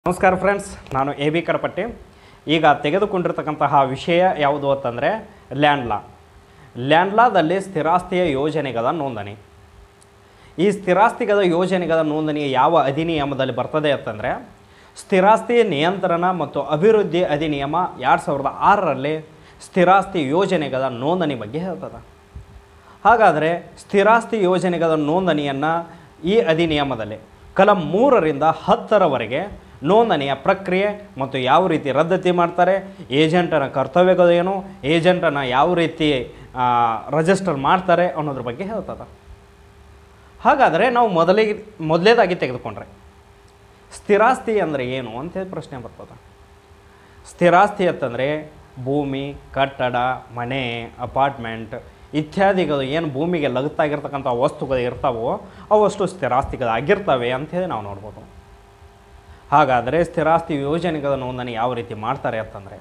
ನಮಸ್ಕಾರ ಫ್ರೆಂಡ್ಸ್ ನಾನು A B Kadapatti ಈಗ ತೆಗೆದುಕೊಂಡಿರ್ತಕ್ಕಂತಹ ವಿಷಯ ಯಾವುದು ಅಂತಂದರೆ ಲ್ಯಾಂಡ್ ಲಾ ಲ್ಯಾಂಡ್ ಲಾದಲ್ಲಿ ಸ್ಥಿರಾಸ್ತಿಯ ಯೋಜನೆಗಳ ನೋಂದಣಿ ಈ ಸ್ಥಿರಾಸ್ತಿಗಳ ಯೋಜನೆಗಳ ನೋಂದಣಿ ಯಾವ ಅಧಿನಿಯಮದಲ್ಲಿ ಬರ್ತದೆ ಅಂತಂದರೆ ಸ್ಥಿರಾಸ್ತಿ ನಿಯಂತ್ರಣ ಮತ್ತು ಅಭಿವೃದ್ಧಿ ಅಧಿನಿಯಮ ಎರಡು ಸಾವಿರದ ಆರರಲ್ಲಿ ಸ್ಥಿರಾಸ್ತಿ ಯೋಜನೆಗಳ ನೋಂದಣಿ ಬಗ್ಗೆ ಹೇಳ್ತದೆ ಹಾಗಾದರೆ ಸ್ಥಿರಾಸ್ತಿ ಯೋಜನೆಗಳ ನೋಂದಣಿಯನ್ನು ಈ ಅಧಿನಿಯಮದಲ್ಲಿ ಕಲಂ ಮೂರರಿಂದ ಹತ್ತರವರೆಗೆ ನೋಂದಣಿಯ ಪ್ರಕ್ರಿಯೆ ಮತ್ತು ಯಾವ ರೀತಿ ರದ್ದತಿ ಮಾಡ್ತಾರೆ ಏಜೆಂಟನ ಕರ್ತವ್ಯಗಳು ಏನು ಏಜೆಂಟನ್ನು ಯಾವ ರೀತಿ ರಿಜಿಸ್ಟರ್ ಮಾಡ್ತಾರೆ ಅನ್ನೋದ್ರ ಬಗ್ಗೆ ಹೇಳ್ತದೆ ಹಾಗಾದರೆ ನಾವು ಮೊದಲಿಗೆ ಮೊದಲೇದಾಗಿ ತೆಗೆದುಕೊಂಡ್ರೆ ಸ್ಥಿರಾಸ್ತಿ ಅಂದರೆ ಏನು ಅಂತೇಳಿ ಪ್ರಶ್ನೆ ಬರ್ತದೆ ಸ್ಥಿರಾಸ್ತಿ ಅಂತಂದರೆ ಭೂಮಿ ಕಟ್ಟಡ ಮನೆ ಅಪಾರ್ಟ್ಮೆಂಟ್ ಇತ್ಯಾದಿಗಳು ಏನು ಭೂಮಿಗೆ ಲಗತ್ತಾಗಿರ್ತಕ್ಕಂಥ ವಸ್ತುಗಳು ಇರ್ತಾವೋ ಅವಷ್ಟು ಸ್ಥಿರಾಸ್ತಿಗಳು ಆಗಿರ್ತವೆ ಅಂಥೇಳಿ ನಾವು ನೋಡ್ಬೋದು ಹಾಗಾದರೆ ಸ್ಥಿರಾಸ್ತಿ ಯೋಜನೆಗಳ ನೋಂದಣಿ ಯಾವ ರೀತಿ ಮಾಡ್ತಾರೆ ಅಂತಂದರೆ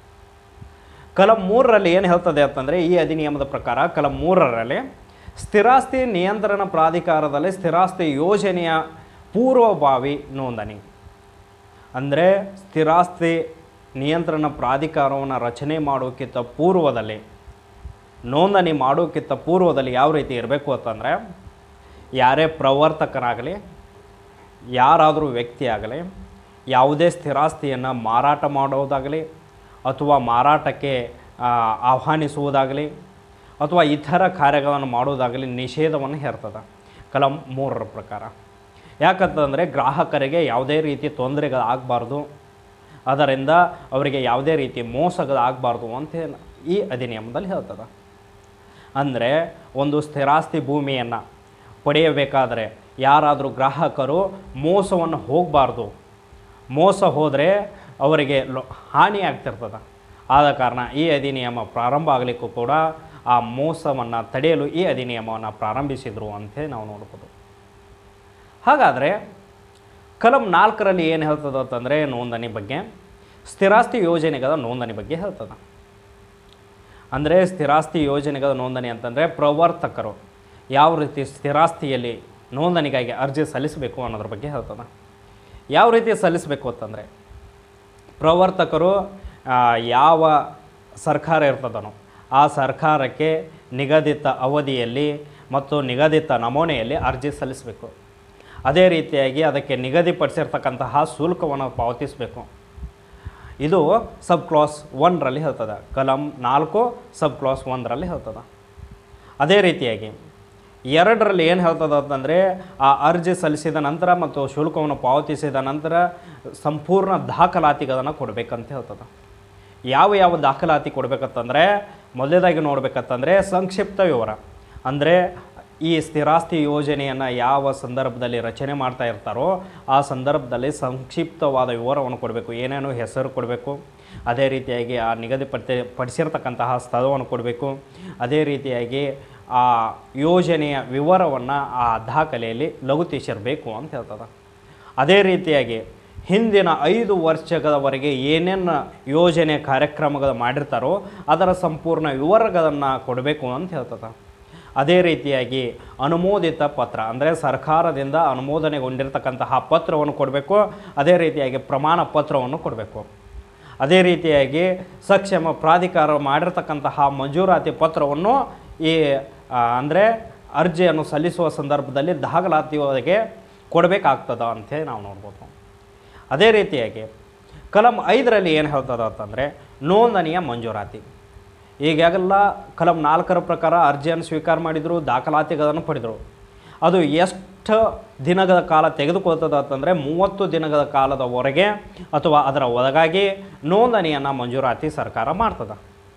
ಕಲಂ ಮೂರರಲ್ಲಿ ಏನು ಹೇಳ್ತದೆ ಅಂತಂದರೆ ಈ ಅಧಿನಿಯಮದ ಪ್ರಕಾರ ಕಲಂ ಮೂರರಲ್ಲಿ ಸ್ಥಿರಾಸ್ತಿ ನಿಯಂತ್ರಣ ಪ್ರಾಧಿಕಾರದಲ್ಲಿ ಸ್ಥಿರಾಸ್ತಿ ಯೋಜನೆಯ ಪೂರ್ವಭಾವಿ ನೋಂದಣಿ ಅಂದರೆ ಸ್ಥಿರಾಸ್ತಿ ನಿಯಂತ್ರಣ ಪ್ರಾಧಿಕಾರವನ್ನು ರಚನೆ ಮಾಡೋಕ್ಕಿಂತ ಪೂರ್ವದಲ್ಲಿ ನೋಂದಣಿ ಮಾಡೋಕ್ಕಿಂತ ಪೂರ್ವದಲ್ಲಿ ಯಾವ ರೀತಿ ಇರಬೇಕು ಅಂತಂದರೆ ಯಾರೇ ಪ್ರವರ್ತಕರಾಗಲಿ ಯಾರಾದರೂ ವ್ಯಕ್ತಿ ಆಗಲಿ ಯಾವುದೇ ಸ್ಥಿರಾಸ್ತಿಯನ್ನು ಮಾರಾಟ ಮಾಡೋದಾಗಲಿ ಅಥವಾ ಮಾರಾಟಕ್ಕೆ ಆ, ಆಹ್ವಾನಿಸುವುದಾಗಲಿ ಅಥವಾ ಇತರ ಕಾರ್ಯಗಳನ್ನು ಮಾಡೋದಾಗಲಿ ನಿಷೇಧವನ್ನು ಹೇರ್ತದೆ ಕಲಂ ಮೂರರ ಪ್ರಕಾರ ಯಾಕಂತಂದರೆ ಗ್ರಾಹಕರಿಗೆ ಯಾವುದೇ ರೀತಿ ತೊಂದರೆಗಳಾಗಬಾರ್ದು ಅದರಿಂದ ಅವರಿಗೆ ಯಾವುದೇ ರೀತಿ ಮೋಸಗಳಾಗಬಾರ್ದು ಅಂತ ಈ ಅಧಿನಿಯಮದಲ್ಲಿ ಹೇಳ್ತದೆ ಅಂದರೆ ಒಂದು ಸ್ಥಿರಾಸ್ತಿ ಭೂಮಿಯನ್ನು ಪಡೆಯಬೇಕಾದರೆ ಯಾರಾದರೂ ಗ್ರಾಹಕರು ಮೋಸವನ್ನು ಹೋಗಬಾರ್ದು ಮೋಸ ಹೋದರೆ ಅವರಿಗೆ ಲೊ ಹಾನಿ ಆಗ್ತಿರ್ತದೆ ಆದ ಕಾರಣ ಈ ಅಧಿನಿಯಮ ಪ್ರಾರಂಭ ಆಗಲಿಕ್ಕೂ ಕೂಡ ಆ ಮೋಸವನ್ನು ತಡೆಯಲು ಈ ಅಧಿನಿಯಮವನ್ನು ಪ್ರಾರಂಭಿಸಿದರು ಅಂತೇಳಿ ನಾವು ನೋಡ್ಬೋದು ಹಾಗಾದರೆ ಕಲಂ ನಾಲ್ಕರಲ್ಲಿ ಏನು ಹೇಳ್ತದೆ ಅಂತಂದರೆ ನೋಂದಣಿ ಬಗ್ಗೆ ಸ್ಥಿರಾಸ್ತಿ ಯೋಜನೆಗಳ ನೋಂದಣಿ ಬಗ್ಗೆ ಹೇಳ್ತದೆ ಅಂದರೆ ಸ್ಥಿರಾಸ್ತಿ ಯೋಜನೆಗಳ ನೋಂದಣಿ ಅಂತಂದರೆ ಪ್ರವರ್ತಕರು ಯಾವ ರೀತಿ ಸ್ಥಿರಾಸ್ತಿಯಲ್ಲಿ ನೋಂದಣಿಗಾಗಿ ಅರ್ಜಿ ಸಲ್ಲಿಸಬೇಕು ಅನ್ನೋದ್ರ ಬಗ್ಗೆ ಹೇಳ್ತದೆ ಯಾವ ರೀತಿ ಸಲ್ಲಿಸಬೇಕು ಅಂತಂದರೆ ಪ್ರವರ್ತಕರು ಆ, ಯಾವ ಸರ್ಕಾರ ಇರ್ತದನೋ ಆ ಸರ್ಕಾರಕ್ಕೆ ನಿಗದಿತ ಅವಧಿಯಲ್ಲಿ ಮತ್ತು ನಿಗದಿತ ನಮೂನೆಯಲ್ಲಿ ಅರ್ಜಿ ಸಲ್ಲಿಸಬೇಕು ಅದೇ ರೀತಿಯಾಗಿ ಅದಕ್ಕೆ ನಿಗದಿಪಡಿಸಿರ್ತಕ್ಕಂತಹ ಶುಲ್ಕವನ್ನು ಪಾವತಿಸಬೇಕು ಇದು ಸಬ್ ಕ್ಲಾಸ್ ಒನ್ರಲ್ಲಿ ಹೇಳ್ತದೆ ಕಲಂ ನಾಲ್ಕು ಸಬ್ ಕ್ಲಾಸ್ ಒಂದರಲ್ಲಿ ಹೇಳ್ತದೆ ಅದೇ ರೀತಿಯಾಗಿ ಎರಡರಲ್ಲಿ ಏನು ಹೇಳ್ತದೆ ಅಂತಂದರೆ ಆ ಅರ್ಜಿ ಸಲ್ಲಿಸಿದ ನಂತರ ಮತ್ತು ಶುಲ್ಕವನ್ನು ಪಾವತಿಸಿದ ನಂತರ ಸಂಪೂರ್ಣ ದಾಖಲಾತಿಗಳನ್ನು ಕೊಡಬೇಕಂತ ಹೇಳ್ತದೆ ಯಾವ ಯಾವ ದಾಖಲಾತಿ ಕೊಡಬೇಕಂತಂದರೆ ಮೊದಲೇದಾಗಿ ನೋಡಬೇಕಂತಂದರೆ ಸಂಕ್ಷಿಪ್ತ ವಿವರ ಅಂದರೆ ಈ ಸ್ಥಿರಾಸ್ತಿ ಯೋಜನೆಯನ್ನು ಯಾವ ಸಂದರ್ಭದಲ್ಲಿ ರಚನೆ ಮಾಡ್ತಾ ಇರ್ತಾರೋ ಆ ಸಂದರ್ಭದಲ್ಲಿ ಸಂಕ್ಷಿಪ್ತವಾದ ವಿವರವನ್ನು ಕೊಡಬೇಕು ಏನೇನು ಹೆಸರು ಕೊಡಬೇಕು ಅದೇ ರೀತಿಯಾಗಿ ಆ ನಿಗದಿಪಡಿಸಿ ಪಡಿಸಿರ್ತಕ್ಕಂತಹ ಸ್ಥಳವನ್ನು ಕೊಡಬೇಕು ಅದೇ ರೀತಿಯಾಗಿ ಆ ಯೋಜನೆಯ ವಿವರವನ್ನು ಆ ದಾಖಲೆಯಲ್ಲಿ ಲಘುತಿಸಿರಬೇಕು ಅಂತ ಹೇಳ್ತದೆ ಅದೇ ರೀತಿಯಾಗಿ ಹಿಂದಿನ ಐದು ವರ್ಷಗಳವರೆಗೆ ಏನೇನು ಯೋಜನೆ ಕಾರ್ಯಕ್ರಮಗಳು ಮಾಡಿರ್ತಾರೋ ಅದರ ಸಂಪೂರ್ಣ ವಿವರಗಳನ್ನು ಕೊಡಬೇಕು ಅಂತ ಹೇಳ್ತದೆ ಅದೇ ರೀತಿಯಾಗಿ ಅನುಮೋದಿತ ಪತ್ರ ಅಂದರೆ ಸರ್ಕಾರದಿಂದ ಅನುಮೋದನೆಗೊಂಡಿರ್ತಕ್ಕಂತಹ ಪತ್ರವನ್ನು ಕೊಡಬೇಕು ಅದೇ ರೀತಿಯಾಗಿ ಪ್ರಮಾಣ ಪತ್ರವನ್ನು ಕೊಡಬೇಕು ಅದೇ ರೀತಿಯಾಗಿ ಸಕ್ಷಮ ಪ್ರಾಧಿಕಾರ ಮಾಡಿರ್ತಕ್ಕಂತಹ ಮಂಜೂರಾತಿ ಪತ್ರವನ್ನು ಈ ಅಂದರೆ ಅರ್ಜಿಯನ್ನು ಸಲ್ಲಿಸುವ ಸಂದರ್ಭದಲ್ಲಿ ದಾಖಲಾತಿಯೊಳಗೆ ಕೊಡಬೇಕಾಗ್ತದ ಅಂಥೇಳಿ ನಾವು ನೋಡ್ಬೋದು ಅದೇ ರೀತಿಯಾಗಿ ಕಲಂ ಐದರಲ್ಲಿ ಏನು ಹೇಳ್ತದ ಅಂತಂದರೆ ನೋಂದಣಿಯ ಮಂಜೂರಾತಿ ಈಗಾಗೆಲ್ಲ ಕಲಂ ನಾಲ್ಕರ ಪ್ರಕಾರ ಅರ್ಜಿಯನ್ನು ಸ್ವೀಕಾರ ಮಾಡಿದರು ದಾಖಲಾತಿಗಳನ್ನು ಪಡೆದರು ಅದು ಎಷ್ಟು ದಿನಗಳ ಕಾಲ ತೆಗೆದುಕೊಳ್ತದೆ ಅಂತಂದರೆ ಮೂವತ್ತು ದಿನಗಳ ಕಾಲದವರೆಗೆ ಅಥವಾ ಅದರ ಒಳಗಾಗಿ ನೋಂದಣಿಯನ್ನು ಮಂಜೂರಾತಿ ಸರ್ಕಾರ ಮಾಡ್ತದೆ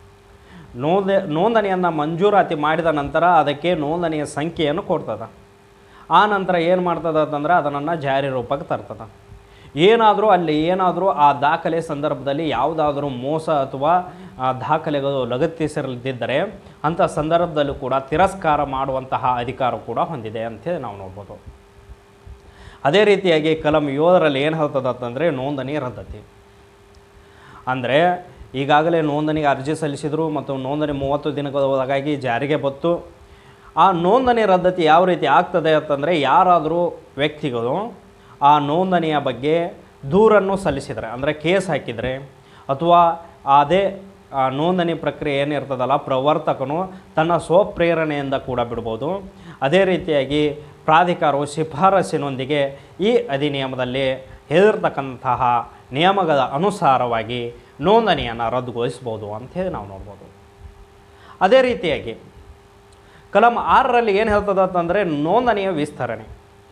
ನೋಂದ ನೋಂದಣಿಯನ್ನು ಮಂಜೂರಾತಿ ಮಾಡಿದ ನಂತರ ಅದಕ್ಕೆ ನೋಂದಣಿಯ ಸಂಖ್ಯೆಯನ್ನು ಕೊಡ್ತದೆ ಆ ನಂತರ ಏನು ಮಾಡ್ತದೆ ಅಂತಂದರೆ ಅದನ್ನು ಜಾರಿ ರೂಪಕ್ಕೆ ತರ್ತದೆ ಏನಾದರೂ ಅಲ್ಲಿ ಏನಾದರೂ ಆ ದಾಖಲೆ ಸಂದರ್ಭದಲ್ಲಿ ಯಾವುದಾದ್ರೂ ಮೋಸ ಅಥವಾ ಆ ದಾಖಲೆಗಳು ಲಗತ್ತಿಸಿರದಿದ್ದರೆ ಅಂಥ ಸಂದರ್ಭದಲ್ಲೂ ಕೂಡ ತಿರಸ್ಕಾರ ಮಾಡುವಂತಹ ಅಧಿಕಾರ ಕೂಡ ಹೊಂದಿದೆ ಅಂತೇಳಿ ನಾವು ನೋಡ್ಬೋದು ಅದೇ ರೀತಿಯಾಗಿ ಕಲಂ ಏಳರಲ್ಲಿ ಏನು ಹೇಳ್ತದೆ ಅಂತಂದರೆ ನೋಂದಣಿ ರದ್ದತಿ ಅಂದರೆ ಈಗಾಗಲೇ ನೋಂದಣಿಗೆ ಅರ್ಜಿ ಸಲ್ಲಿಸಿದರು ಮತ್ತು ನೋಂದಣಿ ಮೂವತ್ತು ದಿನಗಳ ಒಳಗಾಗಿ ಜಾರಿಗೆ ಬತ್ತು ಆ ನೋಂದಣಿ ರದ್ದತಿ ಯಾವ ರೀತಿ ಆಗ್ತದೆ ಅಂತಂದರೆ ಯಾರಾದರೂ ವ್ಯಕ್ತಿಗಳು ಆ ನೋಂದಣಿಯ ಬಗ್ಗೆ ದೂರನ್ನು ಸಲ್ಲಿಸಿದರೆ ಅಂದರೆ ಕೇಸ್ ಹಾಕಿದರೆ ಅಥವಾ ಅದೇ ಆ ನೋಂದಣಿ ಪ್ರಕ್ರಿಯೆ ಏನಿರ್ತದಲ್ಲ ಪ್ರವರ್ತಕನು ತನ್ನ ಸ್ವಪ್ರೇರಣೆಯಿಂದ ಕೂಡ ಬಿಡ್ಬೋದು ಅದೇ ರೀತಿಯಾಗಿ ಪ್ರಾಧಿಕಾರವು ಶಿಫಾರಸಿನೊಂದಿಗೆ ಈ ಅಧಿನಿಯಮದಲ್ಲಿ ಹೇಳಿರ್ತಕ್ಕಂತಹ ನಿಯಮಗಳ ಅನುಸಾರವಾಗಿ ನೋಂದಣಿಯನ್ನು ರದ್ದುಗೊಳಿಸ್ಬೋದು ಅಂಥೇಳಿ ನಾವು ನೋಡ್ಬೋದು ಅದೇ ರೀತಿಯಾಗಿ ಕಲಂ ಆರರಲ್ಲಿ ಏನು ಹೇಳ್ತದೆ ಅಂತಂದರೆ ನೋಂದಣಿಯ ವಿಸ್ತರಣೆ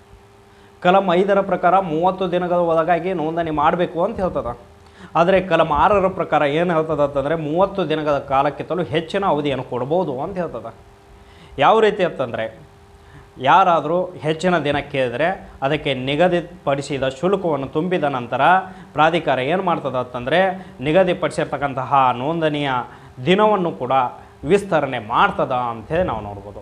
ಕಲಂ ಐದರ ಪ್ರಕಾರ ಮೂವತ್ತು ದಿನಗಳ ಒಳಗಾಗಿ ನೋಂದಣಿ ಮಾಡಬೇಕು ಅಂತ ಹೇಳ್ತದೆ ಆದರೆ ಕಲಂ ಆರರ ಪ್ರಕಾರ ಏನು ಹೇಳ್ತದೆ ಅಂತಂದರೆ ಮೂವತ್ತು ದಿನಗಳ ಕಾಲಕ್ಕಿಂತಲೂ ಹೆಚ್ಚಿನ ಅವಧಿಯನ್ನು ಕೊಡ್ಬೋದು ಅಂತ ಹೇಳ್ತದೆ ಯಾವ ರೀತಿ ಅಂತಂದರೆ ಯಾರಾದರೂ ಹೆಚ್ಚಿನ ದಿನ ಕೇಳಿದರೆ ಅದಕ್ಕೆ ನಿಗದಿಪಡಿಸಿದ ಶುಲ್ಕವನ್ನು ತುಂಬಿದ ನಂತರ ಪ್ರಾಧಿಕಾರ ಏನು ಮಾಡ್ತದೆ ಅಂತಂದರೆ ನಿಗದಿಪಡಿಸಿರ್ತಕ್ಕಂತಹ ನೋಂದಣಿಯ ದಿನವನ್ನು ಕೂಡ ವಿಸ್ತರಣೆ ಮಾಡ್ತದ ಅಂಥೇಳಿ ನಾವು ನೋಡ್ಬೋದು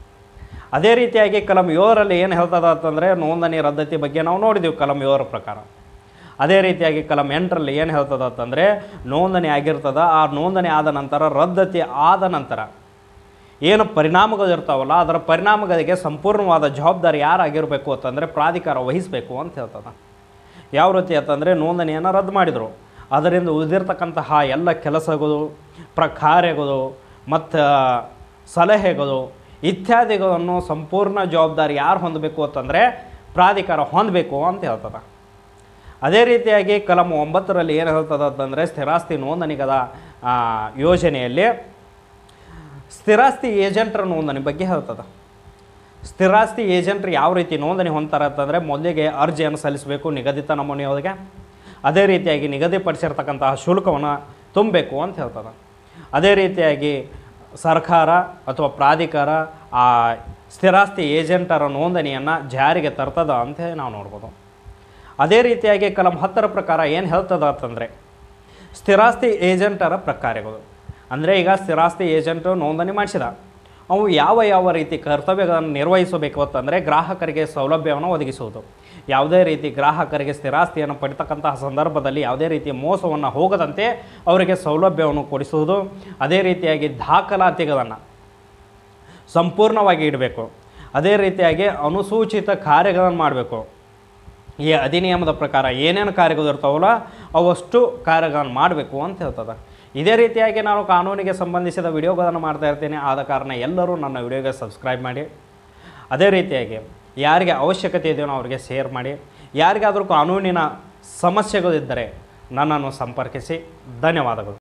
ಅದೇ ರೀತಿಯಾಗಿ ಕಲಂ ಏಳರಲ್ಲಿ ಏನು ಹೇಳ್ತದ ಅಂತಂದರೆ ನೋಂದಣಿ ರದ್ದತಿ ಬಗ್ಗೆ ನಾವು ನೋಡಿದ್ದೀವಿ ಕಲಂ ಏಳರ ಪ್ರಕಾರ ಅದೇ ರೀತಿಯಾಗಿ ಕಲಂ ಎಂಟರಲ್ಲಿ ಏನು ಹೇಳ್ತದ ಅಂತಂದರೆ ನೋಂದಣಿ ಆಗಿರ್ತದ ಆ ನೋಂದಣಿ ಆದ ನಂತರ ರದ್ದತಿ ಆದ ನಂತರ ಏನು ಪರಿಣಾಮಗಳು ಇರ್ತಾವಲ್ಲ ಅದರ ಪರಿಣಾಮಗಳಿಗೆ ಸಂಪೂರ್ಣವಾದ ಜವಾಬ್ದಾರಿ ಯಾರಾಗಿರಬೇಕು ಅಂತಂದರೆ ಪ್ರಾಧಿಕಾರ ವಹಿಸಬೇಕು ಅಂತ ಹೇಳ್ತದೆ ಯಾವ ರೀತಿ ಅಂತಂದರೆ ನೋಂದಣಿಯನ್ನು ರದ್ದು ಮಾಡಿದರು ಅದರಿಂದ ಉಳಿದಿರ್ತಕ್ಕಂತಹ ಎಲ್ಲ ಕೆಲಸಗಳು ಪ್ರ ಕಾರ್ಯಗಳು ಮತ್ತು ಸಲಹೆಗಳು ಇತ್ಯಾದಿಗಳನ್ನು ಸಂಪೂರ್ಣ ಜವಾಬ್ದಾರಿ ಯಾರು ಹೊಂದಬೇಕು ಅಂತಂದರೆ ಪ್ರಾಧಿಕಾರ ಹೊಂದಬೇಕು ಅಂತ ಹೇಳ್ತದೆ ಅದೇ ರೀತಿಯಾಗಿ ಕಲಂ ಒಂಬತ್ತರಲ್ಲಿ ಏನು ಹೇಳ್ತದೆ ಅಂತಂದರೆ ಸ್ಥಿರಾಸ್ತಿ ನೋಂದಣಿಗದ ಆ, ಯೋಜನೆಯಲ್ಲಿ ಸ್ಥಿರಾಸ್ತಿ ಏಜೆಂಟರ ನೋಂದಣಿ ಬಗ್ಗೆ ಹೇಳ್ತದೆ ಸ್ಥಿರಾಸ್ತಿ ಏಜೆಂಟ್ರು ಯಾವ ರೀತಿ ನೋಂದಣಿ ಹೊಂದ್ತಾರೆ ಅಂತಂದರೆ ಮೊದಲಿಗೆ ಅರ್ಜಿಯನ್ನು ಸಲ್ಲಿಸಬೇಕು ನಿಗದಿತ ನಮೂನೆಯೊಳಗೆ ಅದೇ ರೀತಿಯಾಗಿ ನಿಗದಿಪಡಿಸಿರ್ತಕ್ಕಂತಹ ಶುಲ್ಕವನ್ನು ತುಂಬಬೇಕು ಅಂತ ಹೇಳ್ತದೆ ಅದೇ ರೀತಿಯಾಗಿ ಸರ್ಕಾರ ಅಥವಾ ಪ್ರಾಧಿಕಾರ ಆ ಸ್ಥಿರಾಸ್ತಿ ಏಜೆಂಟರ ನೋಂದಣಿಯನ್ನು ಜಾರಿಗೆ ತರ್ತದ ಅಂತ ನಾವು ನೋಡ್ಬೋದು ಅದೇ ರೀತಿಯಾಗಿ ಕಲಂ ಹತ್ತರ ಪ್ರಕಾರ ಏನು ಹೇಳ್ತದ ಅಂತಂದರೆ ಸ್ಥಿರಾಸ್ತಿ ಏಜೆಂಟರ ಪ್ರಕಾರಗಳು ಅಂದರೆ ಈಗ ಸ್ಥಿರಾಸ್ತಿ ಏಜೆಂಟು ನೋಂದಣಿ ಮಾಡಿಸಿದ ಅವು ಯಾವ ಯಾವ ರೀತಿ ಕರ್ತವ್ಯಗಳನ್ನು ನಿರ್ವಹಿಸಬೇಕು ಅಂತಂದರೆ ಗ್ರಾಹಕರಿಗೆ ಸೌಲಭ್ಯವನ್ನು ಒದಗಿಸುವುದು ಯಾವುದೇ ರೀತಿ ಗ್ರಾಹಕರಿಗೆ ಸ್ಥಿರಾಸ್ತಿಯನ್ನು ಪಡಿತಕ್ಕಂತಹ ಸಂದರ್ಭದಲ್ಲಿ ಯಾವುದೇ ರೀತಿಯ ಮೋಸವನ್ನು ಹೋಗದಂತೆ ಅವರಿಗೆ ಸೌಲಭ್ಯವನ್ನು ಕೊಡಿಸುವುದು ಅದೇ ರೀತಿಯಾಗಿ ದಾಖಲಾತಿಗಳನ್ನು ಸಂಪೂರ್ಣವಾಗಿ ಇಡಬೇಕು ಅದೇ ರೀತಿಯಾಗಿ ಅನುಸೂಚಿತ ಕಾರ್ಯಗಳನ್ನು ಮಾಡಬೇಕು ಈ ಅಧಿನಿಯಮದ ಪ್ರಕಾರ ಏನೇನು ಕಾರ್ಯಗಳು ಇರ್ತಾವಲ್ಲ ಅವಷ್ಟು ಕಾರ್ಯಗಳನ್ನು ಮಾಡಬೇಕು ಅಂತ ಹೇಳ್ತದೆ ಇದೇ ರೀತಿಯಾಗಿ ನಾನು ಕಾನೂನಿಗೆ ಸಂಬಂಧಿಸಿದ ವಿಡಿಯೋಗಳನ್ನು ಮಾಡ್ತಾ ಇರ್ತೀನಿ ಆದ ಕಾರಣ ಎಲ್ಲರೂ ನನ್ನ ವಿಡಿಯೋಗೆ ಸಬ್ಸ್ಕ್ರೈಬ್ ಮಾಡಿ ಅದೇ ರೀತಿಯಾಗಿ ಯಾರಿಗೆ ಅವಶ್ಯಕತೆ ಇದೆಯೋ ಅವರಿಗೆ ಶೇರ್ ಮಾಡಿ ಯಾರಿಗಾದರೂ ಕಾನೂನಿನ ಸಮಸ್ಯೆಗಳಿದ್ದರೆ ನನ್ನನ್ನು ಸಂಪರ್ಕಿಸಿ ಧನ್ಯವಾದಗಳು